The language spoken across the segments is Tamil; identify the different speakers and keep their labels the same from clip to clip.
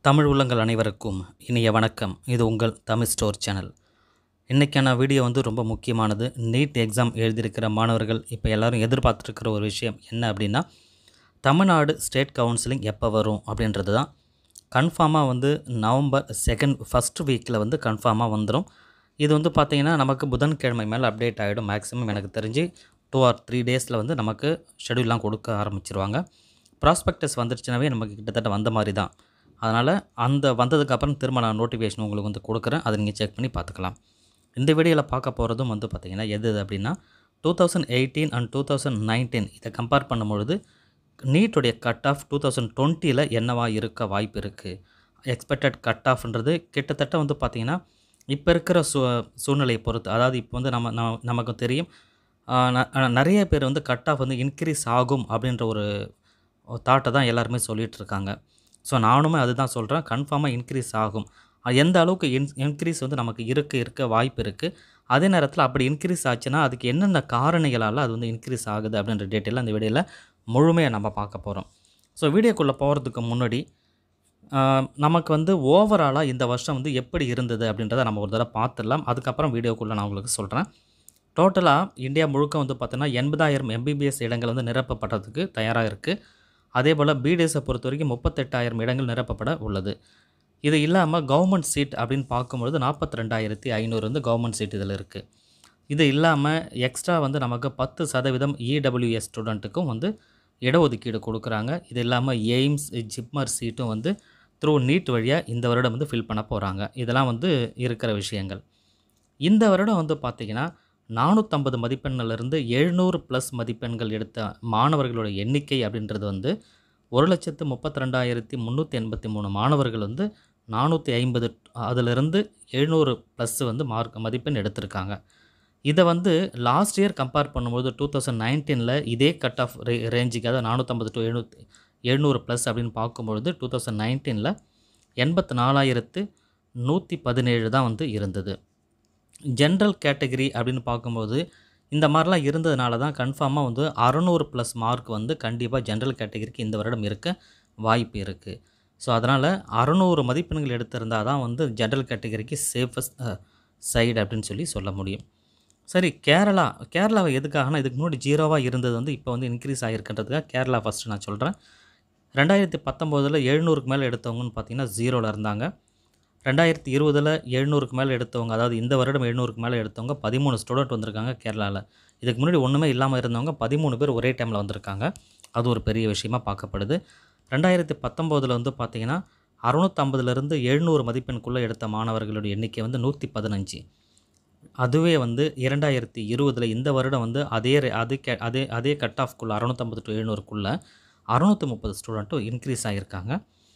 Speaker 1: தமிழ் உள்ளங்கள் அனைவருக்கும் இனிய வணக்கம் இது உங்கள் தமிழ் ஸ்டோர் சேனல் இன்றைக்கான வீடியோ வந்து ரொம்ப முக்கியமானது நீட் எக்ஸாம் எழுதியிருக்கிற மாணவர்கள் இப்போ எல்லாரும் எதிர்பார்த்துருக்கிற ஒரு விஷயம் என்ன அப்படின்னா தமிழ்நாடு ஸ்டேட் கவுன்சிலிங் எப்போ வரும் அப்படின்றது தான் கன்ஃபார்மாக வந்து நவம்பர் செகண்ட் ஃபஸ்ட் வீக்கில் வந்து கன்ஃபார்மாக வந்துடும் இது வந்து பார்த்திங்கன்னா நமக்கு புதன்கிழமை மேலே அப்டேட் ஆகிடும் மேக்ஸிமம் எனக்கு தெரிஞ்சு டூ ஆர் த்ரீ டேஸில் வந்து நமக்கு ஷெடியூல்லாம் கொடுக்க ஆரம்பிச்சிருவாங்க ப்ராஸ்பெக்டஸ் வந்துருச்சுனாவே நமக்கு கிட்டத்தட்ட வந்த மாதிரி தான் அதனால் அந்த வந்ததுக்கப்புறம் திரும்ப நான் நோட்டிஃபிகேஷன் உங்களுக்கு வந்து கொடுக்குறேன் அதை நீங்கள் செக் பண்ணி பார்த்துக்கலாம் இந்த வீடியோவில் பார்க்க போகிறதும் வந்து பார்த்திங்கன்னா எது எது அப்படின்னா two thousand eighteen and two thousand nineteen இதை கம்பேர் பண்ணும்பொழுது நீட்டுடைய கட் ஆஃப் டூ தௌசண்ட் டுவெண்ட்டியில் என்னவா இருக்க வாய்ப்பு இருக்குது எக்ஸ்பெக்டட் கட் ஆஃப்ன்றது கிட்டத்தட்ட வந்து பார்த்திங்கன்னா இப்போ இருக்கிற சூ சூழ்நிலையை பொறுத்து அதாவது இப்போ வந்து நம்ம நம்ம நமக்கு தெரியும் ஆஹ் ந- ஆஹ் நிறைய பேர் வந்து கட் ஆஃப் வந்து இன்க்ரீஸ் ஆகும் அப்படின்ற ஒரு தாட்டை தான் எல்லாருமே சொல்லிகிட்டு இருக்காங்க ஸோ நானுமே அதுதான் சொல்கிறேன் கன்ஃபார்மாக இன்க்ரீஸ் ஆகும் அது எந்த அளவுக்கு இன் இன்க்ரீஸ் வந்து நமக்கு இருக்க இருக்க வாய்ப்பு இருக்குது அதே நேரத்தில் அப்படி இன்க்ரீஸ் ஆச்சுன்னா அதுக்கு என்னென்ன காரணிகளால் அது வந்து இன்க்ரீஸ் ஆகுது அப்படின்ற டீட்டெயில் அந்த வீடியோவில் முழுமையாக நம்ம பார்க்க போகிறோம் ஸோ வீடியோக்குள்ளே போகிறதுக்கு முன்னாடி ஆஹ், நமக்கு வந்து ஓவராலாக இந்த வருஷம் வந்து எப்படி இருந்தது அப்படின்றத நம்ம ஒரு தடவை பார்த்துடலாம் அதுக்கப்புறம் வீடியோக்குள்ளே நான் உங்களுக்கு சொல்கிறேன் டோட்டலாக இந்தியா முழுக்க வந்து பார்த்தோன்னா எண்பதாயிரம் எம்பிபிஎஸ் இடங்கள் வந்து நிரப்பப்படுறதுக்கு தயாராக இருக்குது அதே போல் பிடிஎஸை பொறுத்த வரைக்கும் முப்பத்தெட்டாயிரம் இடங்கள் நிரப்பப்பட உள்ளது இது இல்லாமல் கவர்மெண்ட் சீட் அப்படின்னு பார்க்கும்பொழுது நாற்பத்தி ரெண்டாயிரத்தி ஐநூறு வந்து கவர்மெண்ட் சீட் இதில் இருக்குது இது இல்லாமல் எக்ஸ்ட்ரா வந்து நமக்கு பத்து சதவீதம் இடபிள்யூஎஸ் ஸ்டூடெண்ட்டுக்கும் வந்து இடஒதுக்கீடு கொடுக்குறாங்க இது இல்லாமல் எய்ம்ஸ் ஜிப்மர் சீட்டும் வந்து த்ரூ நீட் வழியாக இந்த வருடம் வந்து ஃபில் பண்ண போகிறாங்க இதெல்லாம் வந்து இருக்கிற விஷயங்கள் இந்த வருடம் வந்து பார்த்திங்கன்னா நானூற்றம்பது மதிப்பெண்ணிலிருந்து எழுநூறு ப்ளஸ் மதிப்பெண்கள் எடுத்த மாணவர்களோட எண்ணிக்கை அப்படின்றது வந்து ஒரு லட்சத்து முப்பத்தி ரெண்டாயிரத்தி முந்நூற்றி எண்பத்தி மூணு மாணவர்கள் வந்து நானூற்றி ஐம்பது அதிலிருந்து எழுநூறு ப்ளஸ் வந்து மார்க் மதிப்பெண் எடுத்திருக்காங்க இதை வந்து லாஸ்ட் இயர் கம்பேர் பண்ணும்போது டூ தௌசண்ட் நைன்டீனில் இதே கட் ஆஃப் ரே ரேஞ்சுக்கு அதாவது நானூற்றம்பது டு எழுநூற்றி எழுநூறு ப்ளஸ் அப்படின்னு பார்க்கும்பொழுது டூ தௌசண்ட் நைன்டீனில் எண்பத்து நாலாயிரத்து நூற்றி பதினேழு தான் வந்து இருந்தது ஜென்ரல் கேட்டகரி அப்படின்னு பார்க்கும்போது இந்த மாதிரிலாம் இருந்ததுனால தான் கன்ஃபார்மாக வந்து அறநூறு ப்ளஸ் மார்க் வந்து கண்டிப்பாக ஜென்ரல் கேட்டகரிக்கு இந்த வருடம் இருக்க வாய்ப்பு இருக்குது ஸோ அதனால் அறநூறு மதிப்பெண்கள் எடுத்திருந்தால் தான் வந்து ஜென்ரல் கேட்டகரிக்கு சேஃபஸ்ட் சைடு அப்படின்னு சொல்லி சொல்ல முடியும் சரி கேரளா கேரளாவை எதுக்காகனா இதுக்கு முன்னாடி ஜீரோவாக இருந்தது வந்து இப்போ வந்து இன்க்ரீஸ் ஆகிருக்கின்றதுக்காக கேரளா ஃபஸ்ட்டு நான் சொல்கிறேன் ரெண்டாயிரத்தி பத்தொம்போதில் எழுநூறுக்கு மேலே எடுத்தவங்கன்னு பார்த்தீங்கன்னா ஜீரோவில் இருந்தாங்க ரெண்டாயிரத்தி இருபதில் எழுநூறுக்கு மேலே எடுத்தவங்க அதாவது இந்த வருடம் எழுநூறுக்கு மேலே எடுத்தவங்க பதிமூணு ஸ்டூடெண்ட் வந்திருக்காங்க கேரளாவில் இதுக்கு முன்னாடி ஒன்றுமே இல்லாமல் இருந்தவங்க பதிமூணு பேர் ஒரே டைமில் வந்திருக்காங்க அது ஒரு பெரிய விஷயமா பார்க்கப்படுது ரெண்டாயிரத்தி பத்தொம்போதில் வந்து பார்த்தீங்கன்னா அறுநூற்றம்பதுலேருந்து எழுநூறு மதிப்பெண்குள்ளே எடுத்த மாணவர்களுடைய எண்ணிக்கை வந்து நூற்றி பதினஞ்சு அதுவே வந்து இரண்டாயிரத்தி இருபதில் இந்த வருடம் வந்து அதே ரே- அதே கே அதே அதே கட் ஆஃப்குள்ளே அறநூற்றம்பது டு எழுநூறுக்குள்ளே அறநூற்றி முப்பது ஸ்டூடெண்ட்டும் இன்க்ரீஸ் ஆகியிருக்காங்க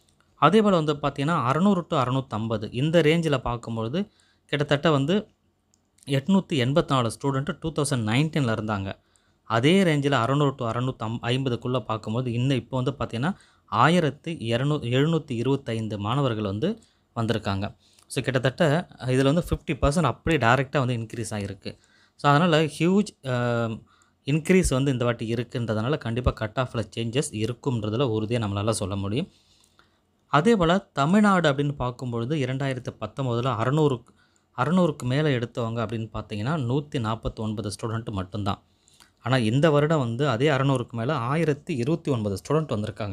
Speaker 1: அதே போல் வந்து பார்த்திங்கன்னா அறநூறு டு அறநூற்றம்பது இந்த ரேஞ்சில் பார்க்கும்பொழுது கிட்டத்தட்ட வந்து எட்நூற்றி எண்பத்தி நாலு ஸ்டூடெண்ட்டு டூ தௌசண்ட் நைன்டீனில் இருந்தாங்க அதே ரேஞ்சில் அறநூறு டு அறநூற்றி ஐம்பதுக்குள்ளே பார்க்கும்போது இன்னும் இப்போ வந்து பார்த்திங்கன்னா ஆயிரத்து இரநூ எழுநூற்றி இருபத்தைந்து மாணவர்கள் வந்து வந்திருக்காங்க ஸோ கிட்டத்தட்ட இதில் வந்து ஃபிஃப்டி பர்சன்ட் அப்படியே டேரெக்டாக வந்து இன்க்ரீஸ் ஆகிருக்கு ஸோ அதனால் ஹியூஜ் இன்க்ரீஸ் வந்து இந்த வாட்டி இருக்குன்றதுனால கண்டிப்பாக கட் ஆஃபில் சேஞ்சஸ் இருக்கும்ன்றதில் உறுதியாக நம்மளால் சொல்ல முடியும் அதே போல் தமிழ்நாடு அப்படின்னு பார்க்கும்பொழுது இரண்டாயிரத்து பத்தொம்போதில் அறநூறுக்கு அறநூறுக்கு மேலே எடுத்தவங்க அப்படின்னு பார்த்தீங்கன்னா நூற்றி நாற்பத்தி ஒன்பது ஸ்டூடெண்ட் மட்டும்தான் ஆனால் இந்த வருடம் வந்து அதே அறநூறுக்கு மேலே ஆயிரத்தி இருபத்தி ஒன்பது ஸ்டூடெண்ட் வந்திருக்காங்க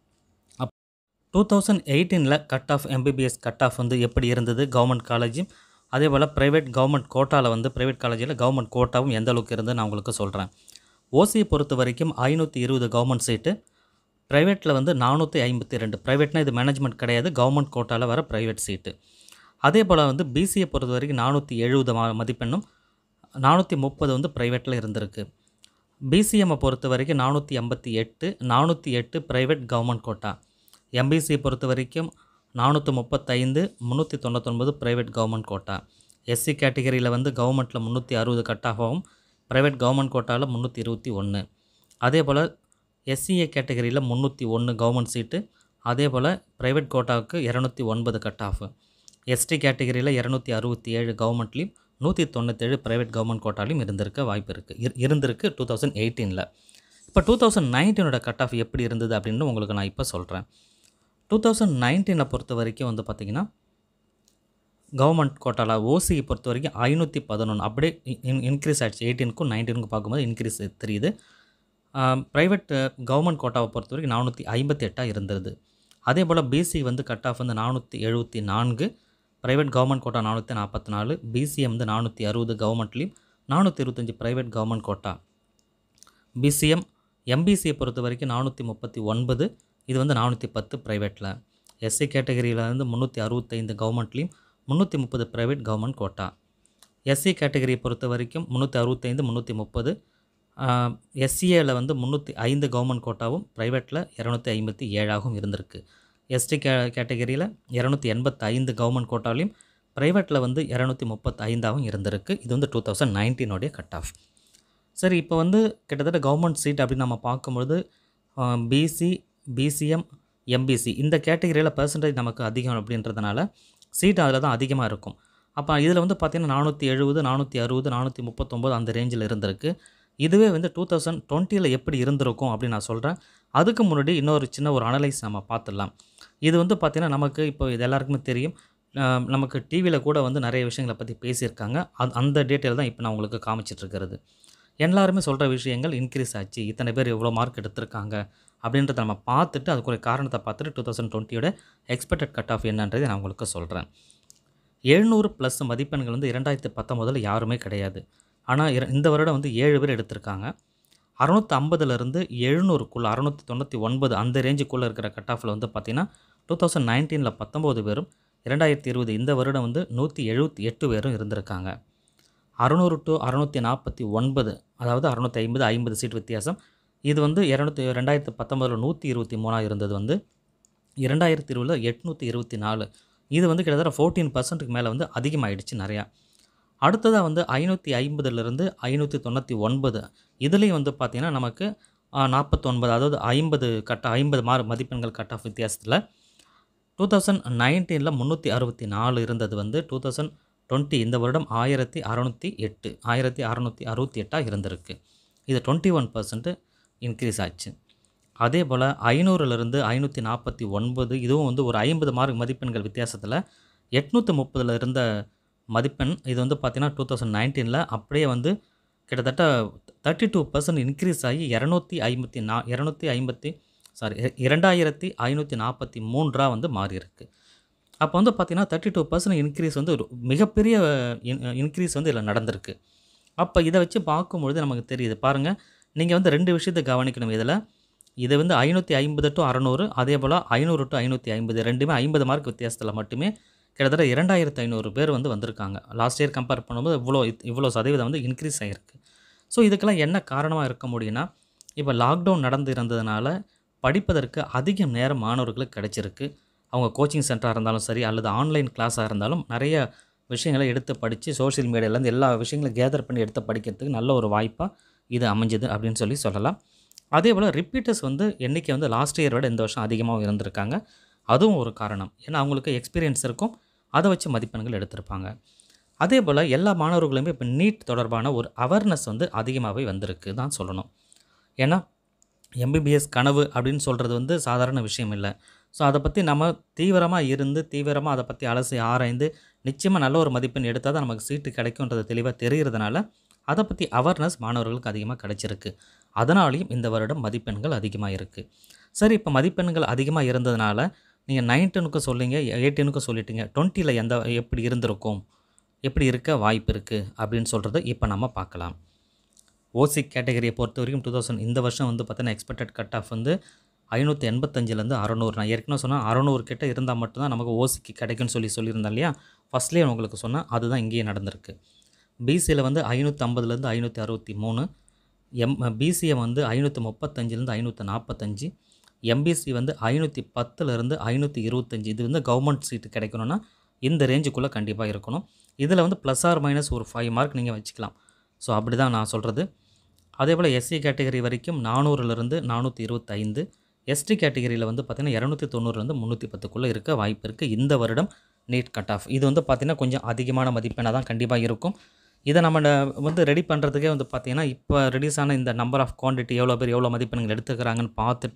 Speaker 1: அப் டூ தௌசண்ட் எயிட்டீனில் cut off MBBS cut off வந்து எப்படி இருந்தது கவர்மெண்ட் காலேஜும் அதே போல் ப்ரைவேட் கவர்மெண்ட் கோட்டாவில் வந்து ப்ரைவேட் காலேஜில் கவர்மெண்ட் கோட்டாவும் எந்த அளவுக்கு இருந்தது நான் உங்களுக்கு சொல்கிறேன் ஓசியை பொறுத்த வரைக்கும் ஐநூற்றி இருபது கவர்மெண்ட் சீட்டு ப்ரைவேட்டில் வந்து நானூற்றி ஐம்பத்தி ரெண்டு ப்ரைவேட்னா இது மேனேஜ்மெண்ட் கிடையாது கவர்மெண்ட் கோட்டாவில் வர ப்ரைவேட் சீட்டு அதே போல் வந்து பிசியை பொறுத்த வரைக்கும் நானூற்றி எழுபது மதிப்பெண்ணும் நானூற்றி முப்பது வந்து ப்ரைவேட்டில் இருந்திருக்கு பிசிஎம்மை பொறுத்த வரைக்கும் நானூற்றி எண்பத்தி எட்டு நானூற்றி எட்டு ப்ரைவேட் கவர்மெண்ட் கோட்டா எம்பிசியை பொறுத்த வரைக்கும் நானூற்றி முப்பத்தைந்து முந்நூற்றி தொண்ணூத்தொன்பது ப்ரைவேட் கவர்மெண்ட் கோட்டா எஸ்சி கேட்டகரியில் வந்து கவர்மெண்ட்டில் முந்நூற்றி அறுபது கட்டாகவும் ப்ரைவேட் கவர்மெண்ட் கோட்டாவில் முந்நூற்றி இருபத்தி ஒன்று அதே போல் எஸ்சிஏ கேட்டகரியில் முந்நூற்றி ஒன்று கவர்மெண்ட் சீட்டு அதே போல் ப்ரைவேட் கோட்டாவுக்கு இரநூத்தி ஒன்பது கட் ஆஃப் எஸ்டி கேட்டகரியில் இரநூத்தி அறுபத்தி ஏழு கவர்மெண்ட்லேயும் நூற்றி தொண்ணூற்றேழு ப்ரைவேட் கவர்மெண்ட் கோட்டாலையும் இருந்திருக்க வாய்ப்பு இருக்குது இருந்திருக்கு டூ தௌசண்ட் எயிட்டீனில் இப்போ டூ தௌசண்ட் நைன்டீனோட கட் ஆஃப் எப்படி இருந்தது அப்படின்னு உங்களுக்கு நான் இப்போ சொல்கிறேன் டூ தௌசண்ட் நைன்டீனை பொறுத்த வரைக்கும் வந்து பார்த்திங்கன்னா கவர்மெண்ட் கோட்டாவில் ஓசியை பொறுத்த வரைக்கும் ஐநூற்றி பதினொன்று அப்படியே இன்க்ரீஸ் ஆகிடுச்சு எயிட்டீனுக்கும் நைன்டீனுக்கும் பார்க்கும்போது இன்க்ரீஸ் தெரியுது ப்ரைவேட் கவர்மெண்ட் கோட்டாவை பொறுத்த வரைக்கும் நானூற்றி ஐம்பத்தி எட்டாக இருந்தது அதே போல் பிசி வந்து கட் ஆஃப் வந்து நானூற்றி எழுபத்தி நான்கு ப்ரைவேட் கவர்மெண்ட் கோட்டா நானூற்றி நாற்பத்தி நாலு பிசிஎம் வந்து நானூற்றி அறுபது கவர்மெண்ட்லேயும் நானூற்றி இருபத்தஞ்சி ப்ரைவேட் கவர்மெண்ட் கோட்டா பிசிஎம் எம்பிசியை பொறுத்த வரைக்கும் நானூற்றி முப்பத்தி ஒன்பது இது வந்து நானூற்றி பத்து ப்ரைவேட்டில் எஸ்சி கேட்டகரியில் வந்து முந்நூற்றி அறுபத்தைந்து கவர்மெண்ட்லேயும் முந்நூற்றி முப்பது ப்ரைவேட் கவர்மெண்ட் கோட்டா எஸ்சி கேட்டகரியை பொறுத்த வரைக்கும் முந்நூற்றி அறுபத்தைந்து முந்நூற்றி முப்பது எஸ்சிஏவில் வந்து முந்நூற்றி ஐந்து கவர்மெண்ட் கோட்டாவும் ப்ரைவேட்டில் இரநூத்தி ஐம்பத்தி ஏழாகவும் இருந்திருக்கு எஸ்டி கே கேட்டகரியில் இரநூத்தி எண்பத்தி ஐந்து கவர்மெண்ட் கோட்டாலையும் ப்ரைவேட்டில் வந்து இரநூத்தி முப்பத்தி ஐந்தாகவும் இருந்திருக்கு இது வந்து டூ தௌசண்ட் நைன்டீனோடைய கட் ஆஃப் சரி இப்போ வந்து கிட்டத்தட்ட கவர்மெண்ட் சீட் அப்படின்னு நம்ம பார்க்கும்பொழுது பிசி பிசிஎம் எம்பிசி இந்த கேட்டகரியில் பர்சன்டேஜ் நமக்கு அதிகம் அப்படின்றதுனால சீட் அதில் தான் அதிகமாக இருக்கும் அப்போ இதில் வந்து பார்த்திங்கன்னா நானூற்றி எழுபது நானூற்றி அறுபது நானூற்றி முப்பத்தொம்போது அந்த ரேஞ்சில் இருந்திருக்கு இதுவே வந்து டூ தௌசண்ட் டுவெண்ட்டியில் எப்படி இருந்திருக்கும் அப்படின்னு நான் சொல்கிறேன் அதுக்கு முன்னாடி இன்னொரு சின்ன ஒரு அனலைஸ் நம்ம பார்த்துடலாம் இது வந்து பார்த்திங்கன்னா நமக்கு இப்போ இது எல்லாருக்குமே தெரியும் அஹ் நமக்கு டிவியில் கூட வந்து நிறைய விஷயங்களை பற்றி பேசியிருக்காங்க அது அந்த டீட்டெயில் தான் இப்போ நான் உங்களுக்கு காமிச்சிட்டு இருக்கிறது எல்லாருமே சொல்கிற விஷயங்கள் இன்க்ரீஸ் ஆச்சு இத்தனை பேர் எவ்வளோ மார்க் எடுத்திருக்காங்க அப்படின்றத நம்ம பார்த்துட்டு அதுக்குரிய காரணத்தை பார்த்துட்டு டூ தௌசண்ட் டுவெண்ட்டியோட எக்ஸ்பெக்டட் கட் ஆஃப் என்னன்றதை நான் உங்களுக்கு சொல்கிறேன் எழுநூறு ப்ளஸ் மதிப்பெண்கள் வந்து இரண்டாயிரத்தி பத்தொம்போதில் யாருமே கிடையாது ஆனால் இந்த வருடம் வந்து ஏழு பேர் எடுத்திருக்காங்க அறநூற்றி ஐம்பதுலேருந்து எழுநூறுக்குள்ளே அறநூற்றி தொண்ணூற்றி ஒன்பது அந்த ரேஞ்சுக்குள்ளே இருக்கிற கட் ஆஃபில் வந்து பார்த்திங்கன்னா டூ தௌசண்ட் நைன்டீனில் பத்தொம்போது பேரும் இரண்டாயிரத்தி இருபது இந்த வருடம் வந்து நூற்றி எழுபத்தி எட்டு பேரும் இருந்திருக்காங்க அறநூறு டு அறநூற்றி நாற்பத்தி ஒன்பது அதாவது அறநூற்றி ஐம்பது ஐம்பது சீட் வித்தியாசம் இது வந்து இரநூத்தி ரெண்டாயிரத்து பத்தொம்பதில் நூற்றி இருபத்தி மூணாக இருந்தது வந்து இரண்டாயிரத்தி இருபதில் எட்நூற்றி இருபத்தி நாலு இது வந்து கிட்டத்தட்ட ஃபோர்டீன் பர்சன்ட்டுக்கு மேலே வந்து அதிகமாகிடுச்சு நிறையா அடுத்ததாக வந்து ஐநூற்றி ஐம்பதுலேருந்து ஐநூற்றி தொண்ணூற்றி ஒன்பது இதுலேயும் வந்து பார்த்திங்கன்னா நமக்கு நாற்பத்தொன்பது அதாவது ஐம்பது கட்ட ஐம்பது மார்க் மதிப்பெண்கள் கட் ஆஃப் வித்தியாசத்தில் டூ தௌசண்ட் நைன்டீனில் முந்நூற்றி அறுபத்தி நாலு இருந்தது வந்து டூ தௌசண்ட் டுவெண்ட்டி இந்த வருடம் ஆயிரத்தி அறநூற்றி எட்டு ஆயிரத்தி அறநூற்றி அறுபத்தி எட்டாக இருந்திருக்கு இது டுவெண்ட்டி ஒன் பர்சன்ட்டு இன்க்ரீஸ் ஆச்சு அதே போல் ஐநூறுலேருந்து ஐநூற்றி நாற்பத்தி ஒன்பது இதுவும் வந்து ஒரு ஐம்பது மார்க் மதிப்பெண்கள் வித்தியாசத்தில் எட்நூற்றி முப்பதில் இருந்த மதிப்பெண் இது வந்து பார்த்திங்கன்னா டூ தௌசண்ட் நைன்டீனில் அப்படியே வந்து கிட்டத்தட்ட தேர்ட்டி டூ பர்சன்ட் இன்க்ரீஸ் ஆகி இரநூத்தி ஐம்பத்தி நா இரநூத்தி ஐம்பத்தி சாரி இரண்டாயிரத்தி ஐநூற்றி நாற்பத்தி மூன்றாக வந்து மாறி இருக்கு அப்போ வந்து பார்த்திங்கன்னா தேர்ட்டி டூ பர்சன்ட் இன்க்ரீஸ் வந்து ஒரு மிகப்பெரிய இன்க்ரீஸ் வந்து இதில் நடந்திருக்கு அப்போ இதை வச்சு பார்க்கும்பொழுது நமக்கு தெரியுது பாருங்கள் நீங்கள் வந்து ரெண்டு விஷயத்தை கவனிக்கணும் இதில் இது வந்து ஐநூற்றி ஐம்பது டு அறநூறு அதே போல் ஐநூறு டு ஐநூற்றி ஐம்பது ரெண்டுமே ஐம்பது மார்க் வித்தியாசத்தில் மட்டுமே கிட்டத்தட்ட இரண்டாயிரத்து ஐநூறு பேர் வந்து வந்திருக்காங்க லாஸ்ட் இயர் கம்பேர் பண்ணும்போது இவ்வளோ இவ்வளோ சதவீதம் வந்து இன்க்ரீஸ் ஆகிருக்கு ஸோ இதுக்கெல்லாம் என்ன காரணமாக இருக்க முடியும்னா இப்போ லாக்டவுன் நடந்து இருந்ததுனால படிப்பதற்கு அதிக நேரம் மாணவர்களுக்கு கிடைச்சிருக்கு அவங்க கோச்சிங் சென்டராக இருந்தாலும் சரி அல்லது ஆன்லைன் கிளாஸாக இருந்தாலும் நிறைய விஷயங்களை எடுத்து படித்து சோஷியல் மீடியாவிலேருந்து எல்லா விஷயங்களும் கேதர் பண்ணி எடுத்து படிக்கிறதுக்கு நல்ல ஒரு வாய்ப்பாக இது அமைஞ்சது அப்படின்னு சொல்லி சொல்லலாம் அதே போல் ரிப்பீட்டர்ஸ் வந்து எண்ணிக்கை வந்து லாஸ்ட் இயர் விட இந்த வருஷம் அதிகமாக இருந்திருக்காங்க அதுவும் ஒரு காரணம் ஏன்னா அவங்களுக்கு எக்ஸ்பீரியன்ஸ் இருக்கும் அதை வச்சு மதிப்பெண்கள் எடுத்திருப்பாங்க அதே போல் எல்லா மாணவர்களுமே இப்போ நீட் தொடர்பான ஒரு அவேர்னஸ் வந்து அதிகமாகவே வந்திருக்கு தான் சொல்லணும் ஏன்னா எம்பிபிஎஸ் கனவு அப்படின்னு சொல்கிறது வந்து சாதாரண விஷயம் இல்லை ஸோ அதை பற்றி நம்ம தீவிரமாக இருந்து தீவிரமாக அதை பற்றி அலசி ஆராய்ந்து நிச்சயமாக நல்ல ஒரு மதிப்பெண் எடுத்தால் தான் நமக்கு சீட்டு கிடைக்குன்றது தெளிவாக தெரிகிறதுனால அதை பற்றி அவேர்னஸ் மாணவர்களுக்கு அதிகமாக கிடைச்சிருக்கு அதனாலையும் இந்த வருடம் மதிப்பெண்கள் அதிகமாக இருக்குது சரி இப்போ மதிப்பெண்கள் அதிகமாக இருந்ததுனால நீங்கள் நைன்டீனுக்கும் சொல்லிங்க எயிட்டீனுக்கும் சொல்லிட்டீங்க டுவெண்ட்டியில் எந்த எப்படி இருந்திருக்கும் எப்படி இருக்க வாய்ப்பு இருக்குது அப்படின்னு சொல்கிறத இப்போ நம்ம பார்க்கலாம் ஓசி கேட்டகரியை பொறுத்த வரைக்கும் டூ தௌசண்ட் இந்த வருஷம் வந்து பார்த்தீங்கன்னா எக்ஸ்பெக்டட் கட் ஆஃப் வந்து ஐநூற்றி எண்பத்தஞ்சிலேருந்து அறநூறு நான் ஏற்கனவே சொன்னேன் அறநூறு கிட்ட இருந்தால் மட்டும்தான் நமக்கு ஓசிக்கு கிடைக்கும்னு சொல்லி சொல்லியிருந்தேன் இல்லையா ஃபஸ்ட்லேயே உங்களுக்கு சொன்னேன் அதுதான் இங்கேயே நடந்திருக்கு பிசியில் வந்து ஐநூற்றி ஐம்பதுலேருந்து ஐநூற்றி அறுபத்தி மூணு எம் பிசியை வந்து ஐநூற்றி முப்பத்தஞ்சிலேருந்து ஐநூற்றி நாற்பத்தஞ்சு எம்பிசி வந்து ஐநூற்றி பத்துலேருந்து ஐநூற்றி இருபத்தஞ்சி இது வந்து கவர்மெண்ட் சீட்டு கிடைக்கணும்னா இந்த ரேஞ்சுக்குள்ளே கண்டிப்பாக இருக்கணும் இதில் வந்து ப்ளஸ் ஆர் மைனஸ் ஒரு ஃபைவ் மார்க் நீங்கள் வச்சுக்கலாம் ஸோ அப்படி தான் நான் சொல்கிறது அதே போல் எஸ்சி கேட்டகரி வரைக்கும் நானூறுலேருந்து நானூற்றி இருபத்தைந்து எஸ்டி கேட்டகரியில் வந்து பார்த்திங்கன்னா இரநூத்தி தொண்ணூறுலேருந்து முந்நூற்றி பத்துக்குள்ளே இருக்க வாய்ப்பு இருக்குது இந்த வருடம் நீட் கட் ஆஃப் இது வந்து பார்த்திங்கன்னா கொஞ்சம் அதிகமான மதிப்பெண்ணாக தான் கண்டிப்பாக இருக்கும் இதை நம்ம ந- வந்து ரெடி பண்ணுறதுக்கே வந்து பார்த்திங்கன்னா இப்போ ரிலீஸ் ஆன இந்த நம்பர் ஆஃப் குவான்டிட்டி எவ்வளோ பேர் எவ்வளோ மதிப்பெண்கள் எடுத்துக்கிறாங்கன்னு பார்த்துட்டு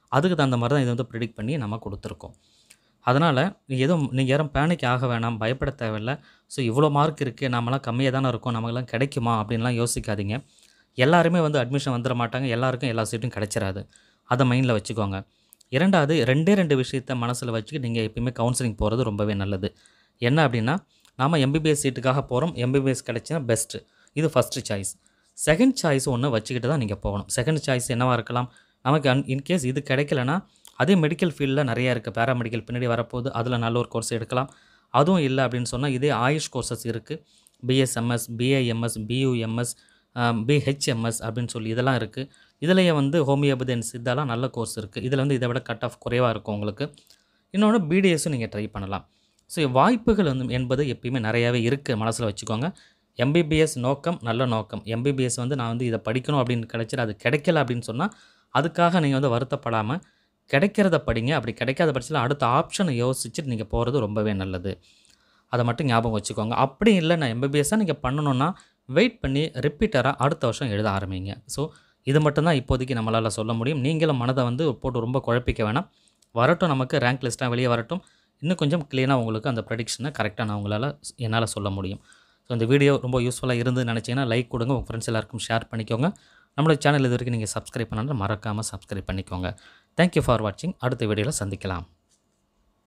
Speaker 1: அதுக்கு தகுந்த மாதிரி தான் இது வந்து ப்ரிடிக்ட் பண்ணி நம்ம கொடுத்துருக்கோம் அதனால் எதுவும் நீங்கள் யாரும் பேனிக் ஆக வேணாம் பயப்பட தேவையில்ல ஸோ இவ்வளோ மார்க் இருக்குது நம்மலாம் கம்மியாக தானே இருக்கோம் நமக்கெல்லாம் கிடைக்குமா அப்படின்லாம் யோசிக்காதீங்க எல்லாருமே வந்து அட்மிஷன் வந்துட மாட்டாங்க எல்லாருக்கும் எல்லா சீட்டும் கிடைச்சிராது அதை மைண்டில் வச்சுக்கோங்க இரண்டாவது ரெண்டே ரெண்டு விஷயத்த மனசில் வச்சுக்கிட்டு நீங்கள் எப்பயுமே கவுன்சிலிங் போகிறது ரொம்பவே நல்லது என்ன அப்படின்னா நாம் எம்பிபிஎஸ் சீட்டுக்காக போகிறோம் எம்பிபிஎஸ் கிடைச்சினா பெஸ்ட்டு இது ஃபஸ்ட்டு சாய்ஸ் செகண்ட் சாய்ஸ் ஒன்று வச்சுக்கிட்டு தான் நீங்கள் போகணும் செகண்ட் சாய்ஸ் என்னவாக இருக்கலாம் நமக்கு அன் இன்கேஸ் இது கிடைக்கலனா அதே மெடிக்கல் ஃபீல்டில் நிறையா இருக்குது பேராமெடிக்கல் பின்னாடி வரப்போகுது அதில் நல்ல ஒரு கோர்ஸ் எடுக்கலாம் அதுவும் இல்லை அப்படின்னு சொன்னால் இதே ஆயுஷ் கோர்சஸ் இருக்குது பிஎஸ்எம்எஸ் பிஐஎம்எஸ் பியூஎம்எஸ் பிஹெச்எம்எஸ் அப்படின்னு சொல்லி இதெல்லாம் இருக்குது இதுலேயே வந்து ஹோமியோபதி அண்ட் சித்தாலாம் நல்ல கோர்ஸ் இருக்குது இதில் வந்து இதை விட கட் ஆஃப் குறைவாக இருக்கும் உங்களுக்கு இன்னொன்று பிடிஎஸும் நீங்கள் ட்ரை பண்ணலாம் ஸோ வாய்ப்புகள் வந்து என்பது எப்பயுமே நிறையாவே இருக்குது மனசில் வச்சுக்கோங்க எம்பிபிஎஸ் நோக்கம் நல்ல நோக்கம் எம்பிபிஎஸ் வந்து நான் வந்து இதை படிக்கணும் அப்படின்னு கிடைச்சிட்டு அது கிடைக்கல அப்படின்னு சொன்னால் அதுக்காக நீங்கள் வந்து வருத்தப்படாமல் கிடைக்கிறத படிங்க அப்படி கிடைக்காத பட்சத்தில் அடுத்த ஆப்ஷனை யோசிச்சுட்டு நீங்கள் போகிறது ரொம்பவே நல்லது அதை மட்டும் ஞாபகம் வச்சுக்கோங்க அப்படி இல்லை நான் எம்பிபிஎஸ்ஸாக நீங்கள் பண்ணணுன்னா வெயிட் பண்ணி ரிப்பீட்டராக அடுத்த வருஷம் எழுத ஆரம்பிங்க ஸோ இது மட்டும்தான் இப்போதைக்கு நம்மளால் சொல்ல முடியும் நீங்களும் மனதை வந்து போட்டு ரொம்ப குழப்பிக்க வேணாம் வரட்டும் நமக்கு ரேங்க் லிஸ்ட்டாக வெளியே வரட்டும் இன்னும் கொஞ்சம் க்ளீனாக உங்களுக்கு அந்த ப்ரெடிக்ஷனை கரெக்டாக நான் உங்களால் என்னால் சொல்ல முடியும் ஸோ இந்த வீடியோ ரொம்ப யூஸ்ஃபுல்லாக இருந்து நினச்சிங்கன்னா லைக் கொடுங்க உங்கள் ஃப்ரெண்ட்ஸ் எல்லாருக்கும் ஷேர் பண்ணிக்கோங்க நம்மளோட சேனல் இது வரைக்கும் நீங்கள் சப்ஸ்கிரைப் பண்ணாலும் மறக்காமல் சப்ஸ்கிரைப் பண்ணிக்கோங்க தேங்க்யூ ஃபார் வாட்சிங் அடுத்த வீடியோவில் சந்திக்கலாம்